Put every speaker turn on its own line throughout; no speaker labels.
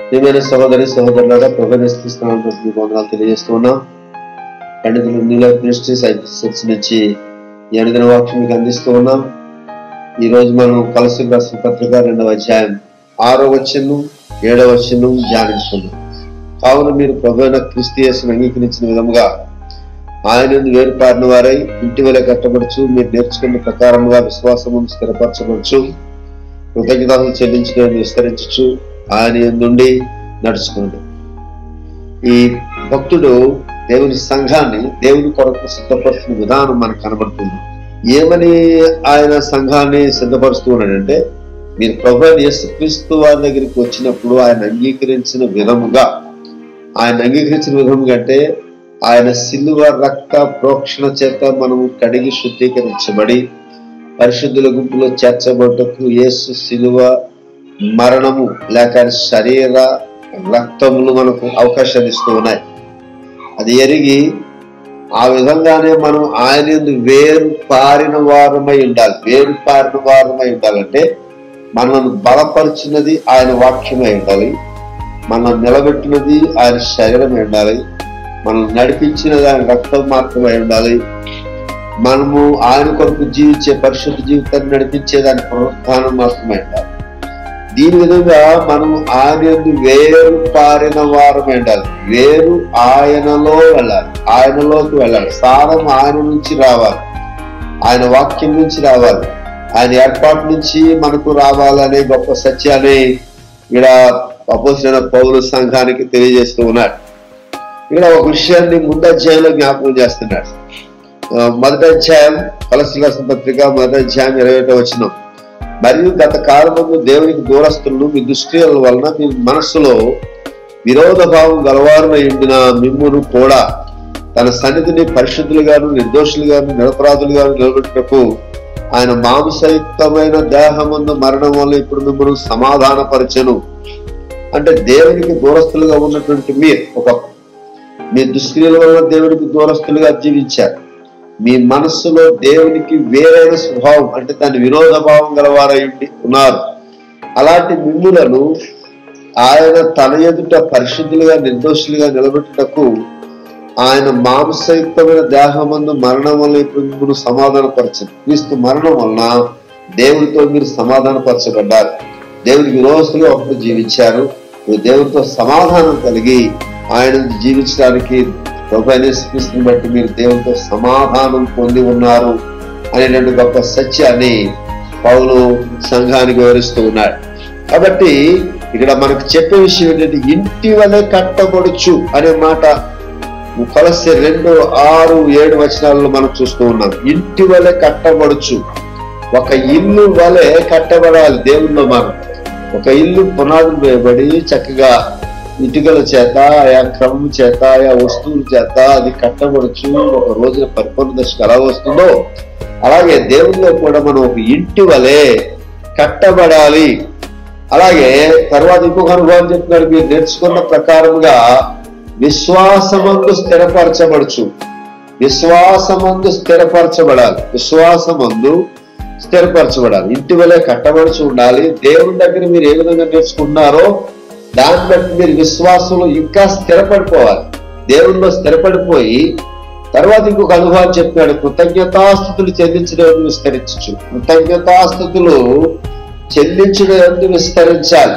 ప్రియమైన సహోదరి సహోదరులారా ప్రవేశిస్తున్నాను మీ వందనాలు తెలియజేస్తూ ఉన్నాం పండితులు నీల దృష్టి సైన్స్ నుంచి ఈ అనుదిన వాక్యం మీకు అందిస్తూ ఉన్నాం ఈ రోజు మనం కలసి రాసిన పత్రిక రెండవ అధ్యాయం ఆరో వచ్చను ఏడవ వచ్చను ధ్యానించుకున్నాం కావున మీరు ప్రభు అయిన క్రీస్తు యేసును అంగీకరించిన విధముగా ఆయన వేరుపారిన వారై ఇంటి వలె కట్టబడుచు మీరు నేర్చుకున్న ప్రకారముగా విశ్వాసము స్థిరపరచబడుచు కృతజ్ఞతలు చెల్లించడం విస్తరించచ్చు ఆయన నుండి నడుచుకున్నాడు ఈ భక్తుడు దేవుని సంఘాన్ని దేవుని కొరకు సిద్ధపరుస్తున్న విధానం మనకు కనబడుతుంది ఏమని ఆయన సంఘాన్ని సిద్ధపరుస్తూ ఉన్నాడంటే మీరు ప్రభు అయిన యేసుక్రీస్తు వారి దగ్గరికి వచ్చినప్పుడు ఆయన అంగీకరించిన విధముగా ఆయన అంగీకరించిన విధముగా అంటే ఆయన సిలువ రక్త ప్రోక్షణ చేత మనము కడిగి శుద్ధీకరించబడి పరిశుద్ధుల గుంపులో చేర్చబడటకు యేసు సిలువ మరణము లేక ఆయన శరీర రక్తములు మనకు అవకాశాలు ఇస్తూ ఉన్నాయి అది ఎరిగి ఆ విధంగానే మనం ఆయన యందు వేరు పారిన వారమై ఉండాలి వేరు పారిన వారమై ఉండాలంటే మనల్ని బలపరిచినది ఆయన వాక్యమై ఉండాలి మనం నిలబెట్టినది ఆయన శరీరమై ఉండాలి మనం నడిపించినది ఆయన రక్తం మాత్రమై ఉండాలి మనము ఆయన కొరకు జీవించే పరిశుద్ధ జీవితాన్ని నడిపించేది ఆయన పునరుద్ధానం మాత్రమే ఉండాలి దీని విధంగా మనం ఆయన యందు వేరు పారిన వారం ఉండాలి వేరు ఆయనలో వెళ్ళాలి ఆయనలోకి వెళ్ళాలి సారం ఆయన నుంచి రావాలి ఆయన వాక్యం నుంచి రావాలి ఆయన ఏర్పాటు నుంచి మనకు రావాలనే గొప్ప సత్యాన్ని ఇక్కడ అపోసిన పౌరు సంఘానికి తెలియజేస్తూ ఉన్నాడు ఇక్కడ ఒక విషయాన్ని ముందు అధ్యాయంలో జ్ఞాపకం చేస్తున్నాడు ఆ, మొదటి అధ్యాయం కలసి రాసిన పత్రిక మొదటి అధ్యాయం ఇరవై ఒకటో వచ్చినాం మరియు గత కాలమందు దేవునికి దూరస్తులను మీ దుష్క్రియల వలన మీ మనస్సులో విరోధ భావం గలవారునై ఉండిన మిమ్మును కూడా తన సన్నిధిని పరిశుద్ధులుగాను నిర్దోషులుగాను నిరపరాధులుగాను నిలబెట్టుటకు ఆయన మాంసయుక్తమైన దేహమందు మరణం వల్ల ఇప్పుడు మిమ్మల్ని సమాధానపరచను అంటే దేవునికి దూరస్తులుగా ఉన్నటువంటి మీరు ఒక మీ దుష్క్రియల వల్ల దేవునికి దూరస్తులుగా జీవించారు మీ మనస్సులో దేవునికి వేరైన స్వభావం అంటే దాని విరోధ భావం గలవారై ఉండి ఉన్నారు అలాంటి మిమ్ములను ఆయన తన ఎదుట పరిశుద్ధులుగా నిర్దోషులుగా నిలబెట్టుటకు ఆయన మాంసయుక్తమైన దేహమందు మరణం వల్ల ఇప్పుడు మిమ్మల్ని సమాధానపరచదు క్రీస్తు మరణం వలన దేవుడితో మీరు సమాధానపరచబడ్డారు దేవునికి విరోధులుగా ఒకరు జీవించారు మీరు దేవుడితో సమాధానం కలిగి ఆయన జీవించడానికి క్రీస్తుని బట్టి మీరు దేవునితో సమాధానం పొంది ఉన్నారు అనేటువంటి గొప్ప సత్యాన్ని పౌలు సంఘానికి వివరిస్తూ ఉన్నాడు కాబట్టి ఇక్కడ మనకు చెప్పే విషయం ఏంటంటే ఇంటి వలె కట్టబడుచు అనే మాట కొలసి రెండు ఆరు ఏడు వచనాలలో మనం చూస్తూ ఉన్నాం ఇంటి వలె కట్టబడుచు ఒక ఇల్లు వలె కట్టబడాలి దేవుల్లో మనం ఒక ఇల్లు పునాదులు వేయబడి చక్కగా ఇటుకల చేత ఆయా క్రమం చేత ఆయా వస్తువుల చేత అది కట్టబడుచు ఒక రోజున పరిపూర్ణ దశకు ఎలా వస్తుందో అలాగే దేవుల్లో కూడా మనం ఒక ఇంటి వలె కట్టబడాలి అలాగే తర్వాత ఇంకొక అనుభవం చెప్తున్నాడు మీరు నేర్చుకున్న ప్రకారముగా విశ్వాసమందు స్థిరపరచబడుచు విశ్వాసమందు స్థిరపరచబడాలి విశ్వాసమందు స్థిరపరచబడాలి ఇంటి వలె కట్టబడుచు ఉండాలి దేవుని దగ్గర మీరు ఏ విధంగా నేర్చుకున్నారో దాన్ని బట్టి మీరు విశ్వాసంలో ఇంకా స్థిరపడిపోవాలి దేవుల్లో స్థిరపడిపోయి తర్వాత ఇంకొక అనుభవం చెప్పాడు కృతజ్ఞతాస్థుతులు చెల్లించడం విస్తరించచ్చు కృతజ్ఞతాస్థుతులు చెల్లించడం విస్తరించాలి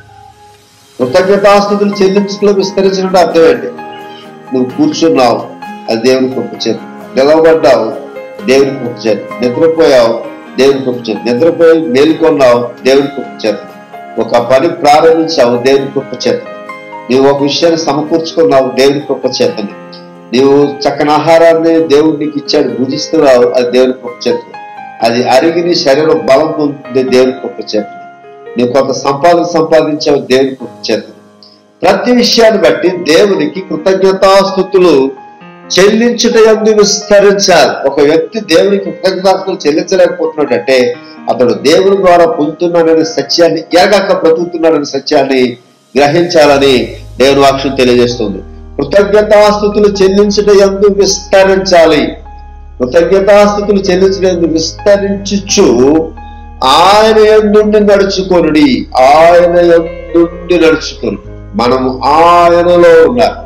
కృతజ్ఞతాస్థుతులు చెల్లించడం విస్తరించడం అర్థం ఏంటి నువ్వు కూర్చున్నావు అది దేవుని కృప చేతి నిలబడ్డావు దేవుని కృప చేతి నిద్రపోయావు దేవుని కృప చేతి నిద్రపోయి మేల్కొన్నావు దేవుని కృప చేతి ఒక పని ప్రారంభించావు దేవుని కృప చేత నీవు ఒక విషయాన్ని సమకూర్చుకున్నావు దేవుని కృప చేతని నీవు చక్కని ఆహారాన్ని దేవుడు నీకు ఇచ్చాడు భుజిస్తున్నావు అది దేవుని కృప చేత అది అరిగి నీ శరీరం బలం పొందుతుంది దేవుని కృప చేత నీవు కొంత సంపాదన సంపాదించావు దేవుని కృప చేత ప్రతి విషయాన్ని బట్టి దేవునికి కృతజ్ఞతాస్థుతులు చెల్లించుట ఎందు విస్తరించాలి ఒక వ్యక్తి దేవునికి కృతజ్ఞతాస్తులు చెల్లించలేకపోతున్నాడంటే అతడు దేవుని ద్వారా పొందుతున్నాడనే సత్యాన్ని ఎరగక బ్రతుకుతున్నాడనే సత్యాన్ని గ్రహించాలని దేవుని వాక్యం తెలియజేస్తుంది కృతజ్ఞతాస్థుతులు చెల్లించుట ఎందు విస్తరించాలి కృతజ్ఞతాస్థుతులు చెల్లించడం ఎందు విస్తరించుచు ఆయన ఎందుండి నడుచుకొనుడి ఆయన ఎందుండి నడుచుకొను మనము ఆయనలో ఉండాలి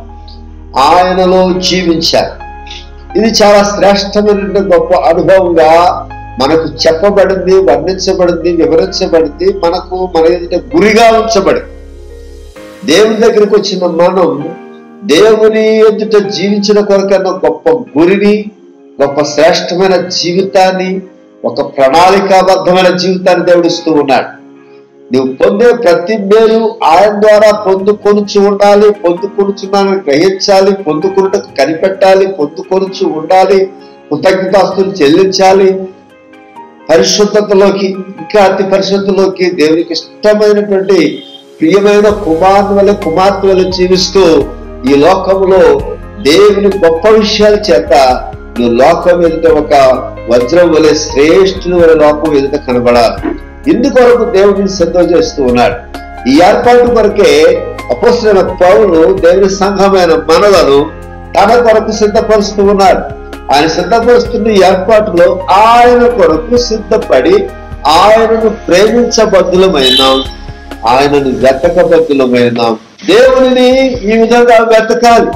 ఆయనలో జీవించాలి ఇది చాలా శ్రేష్టమైన గొప్ప అనుభవంగా మనకు చెప్పబడింది వర్ణించబడింది వివరించబడింది మనకు మన ఎదుట గురిగా ఉంచబడింది దేవుని దగ్గరికి వచ్చిన మనం దేవుని ఎదుట జీవించిన కొరకన్నా గొప్ప గురిని గొప్ప శ్రేష్టమైన జీవితాన్ని ఒక ప్రణాళికాబద్ధమైన జీవితాన్ని దేవుడు ఇస్తూ ఉన్నాడు నువ్వు పొందే ప్రతి మేలు ఆయన ద్వారా పొందుకొనుచు ఉండాలి పొందుకొనుచున్నానని గ్రహించాలి పొందుకొనుటకు కనిపెట్టాలి పొందుకొనుచు ఉండాలి కృతజ్ఞతాస్తులు చెల్లించాలి పరిశుద్ధతలోకి ఇంకా అతి పరిశుద్ధతలోకి దేవునికి ఇష్టమైనటువంటి ప్రియమైన కుమార్తె వల్ల కుమార్తె వల్ల జీవిస్తూ ఈ లోకంలో దేవుని గొప్ప విషయాల చేత నువ్వు లోకం ఎదుట ఒక వజ్రం వలె శ్రేష్ఠుని వలె లోకం ఎదుట కనబడాలి ఇందుకొరకు దేవుడిని సిద్ధం చేస్తూ ఉన్నాడు ఈ ఏర్పాటు కొరకే అపోసిన పౌరులు దేవుని సంఘమైన మనలను తన కొరకు సిద్ధపరుస్తూ ఉన్నాడు ఆయన సిద్ధపరుస్తున్న ఈ ఏర్పాటులో ఆయన కొరకు సిద్ధపడి ఆయనను ప్రేమించబద్దులమైనాం ఆయనను వెతకబద్దులమైనాం దేవునిని ఈ విధంగా వెతకాలి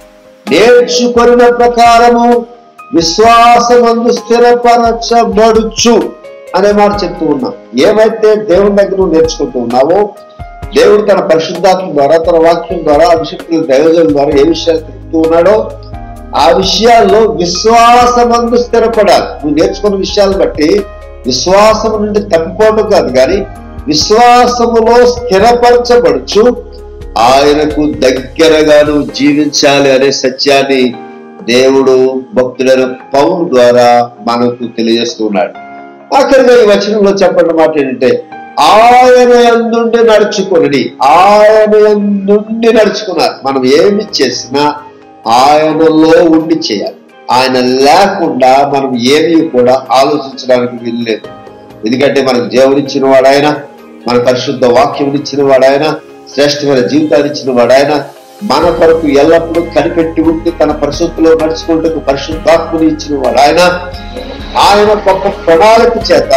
నేర్చుకొనిన ప్రకారము విశ్వాసమందు స్థిరపరచబడుచు అనే మాట చెప్తూ ఉన్నాం ఏమైతే దేవుని దగ్గర నువ్వు నేర్చుకుంటూ ఉన్నావో దేవుడు తన పరిశుద్ధాత్మ ద్వారా తన వాక్యం ద్వారా అభిషక్తుల దైవజం ద్వారా ఏ విషయాలు చెప్తూ ఉన్నాడో ఆ విషయాల్లో విశ్వాసమందు స్థిరపడాలి నువ్వు నేర్చుకున్న విషయాలు బట్టి విశ్వాసం నుండి తప్పిపోవడం కాదు కానీ విశ్వాసములో స్థిరపరచబడుచు ఆయనకు దగ్గరగాను జీవించాలి అనే సత్యాన్ని దేవుడు భక్తులైన పౌరు ద్వారా మనకు తెలియజేస్తున్నాడు ఆఖరిగా ఈ వచనంలో చెప్పండి మాట ఏంటంటే ఆయన ఎందుండి నడుచుకొని ఆయన ఎందుండి నడుచుకున్నారు మనం ఏమి చేసినా ఆయనలో ఉండి చేయాలి ఆయన లేకుండా మనం ఏమీ కూడా ఆలోచించడానికి వీల్లేదు ఎందుకంటే మనకు దేవునిచ్చిన వాడు ఆయన మన పరిశుద్ధ వాక్యం ఇచ్చిన వాడు ఆయన శ్రేష్టమైన జీవితాన్ని ఇచ్చిన వాడు ఆయన మన కొరకు ఎల్లప్పుడూ కనిపెట్టి ఉండి తన పరిశుద్ధిలో నడుచుకుంటూ పరిశుద్ధాత్మని ఇచ్చిన వాడు ఆయన ఆయన గొప్ప ప్రణాళిక చేత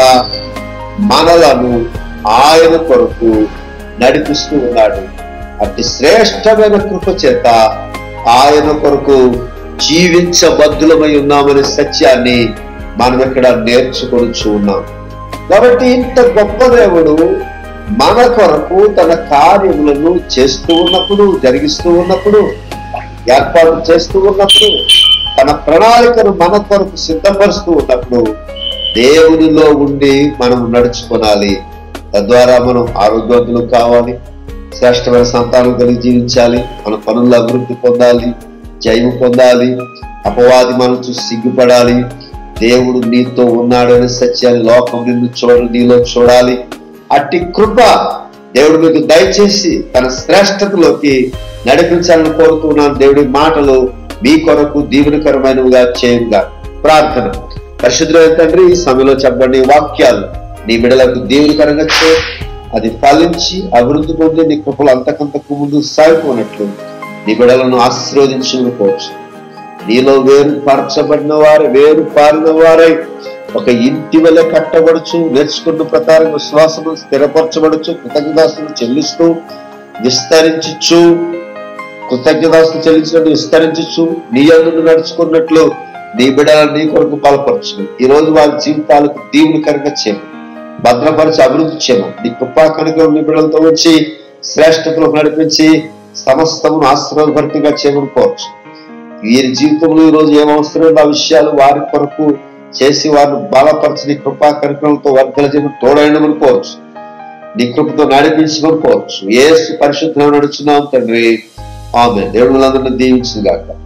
మనలను ఆయన కొరకు నడిపిస్తూ ఉన్నాడు అతి శ్రేష్టమైన కృప చేత ఆయన కొరకు జీవించబద్దులమై ఉన్నామనే సత్యాన్ని మనం ఇక్కడ నేర్చుకొనుచు ఉన్నాం కాబట్టి ఇంత గొప్ప దేవుడు మన కొరకు తన కార్యములను చేస్తూ ఉన్నప్పుడు జరిగిస్తూ ఉన్నప్పుడు ఏర్పాటు చేస్తూ ఉన్నప్పుడు తన ప్రణాళికను మన కొరకు సిద్ధపరుస్తూ ఉన్నప్పుడు దేవునిలో ఉండి మనం నడుచుకోనాలి తద్వారా మనం ఆరోగ్యవంతులు కావాలి శ్రేష్టమైన సంతానం కలిగి జీవించాలి మన పనుల్లో అభివృద్ధి పొందాలి జయము పొందాలి అపవాది మనం చూసి సిగ్గుపడాలి దేవుడు నీతో ఉన్నాడు అనే సత్యాన్ని లోకం నిన్ను చూడ నీలో చూడాలి అట్టి కృప దేవుడు మీకు దయచేసి తన శ్రేష్టతలోకి నడిపించాలని కోరుతున్నాను దేవుడి మాటలు మీ కొరకు దీవెనకరమైనవిగా చేయుగా ప్రార్థన పరిశుద్ధమైన తండ్రి ఈ సమయంలో చెప్పండి వాక్యాలు నీ బిడలకు దీవెనకరంగా చే అది ఫలించి అభివృద్ధి పొంది నీ కృపలు అంతకంతకు ముందు సాగిపోనట్లు నీ బిడలను ఆశీర్వదించుకోవచ్చు నీలో వేరు పరచబడిన వారు వేరు పారిన వారై ఒక ఇంటి వల్ల కట్టబడుచు నేర్చుకున్న ప్రకారం విశ్వాసము స్థిరపరచబడుచు కృతజ్ఞతాస్తులు చెల్లిస్తూ విస్తరించచ్చు కృతజ్ఞతాస్తులు చెల్లించినట్టు విస్తరించచ్చు నీ అందును నడుచుకున్నట్లు నీ బిడ్డలను నీ కొరకు బలపరచు ఈ రోజు వారి జీవితాలకు దీవునికరంగా చేయము భద్రపరిచి అభివృద్ధి చేయము నీ కృపా కనుక నీ బిడ్డలతో వచ్చి శ్రేష్టతలో నడిపించి సమస్తమును ఆశీర్వాదభరితంగా చేయమని కోరచ్చు వీరి జీవితంలో ఈ రోజు ఏం అవసరం ఆ విషయాలు వారి కొరకు చేసి వారిని బలపరిచి నీ కృపా కార్యక్రమంతో వర్ధల చేయడం తోడైనమని కోవచ్చు నీ కృపతో నడిపించమని కోవచ్చు ఏసు పరిశుద్ధంగా నడుచున్నాం తండ్రి ఆమె దేవుడు అందరిని దీవించింది కాక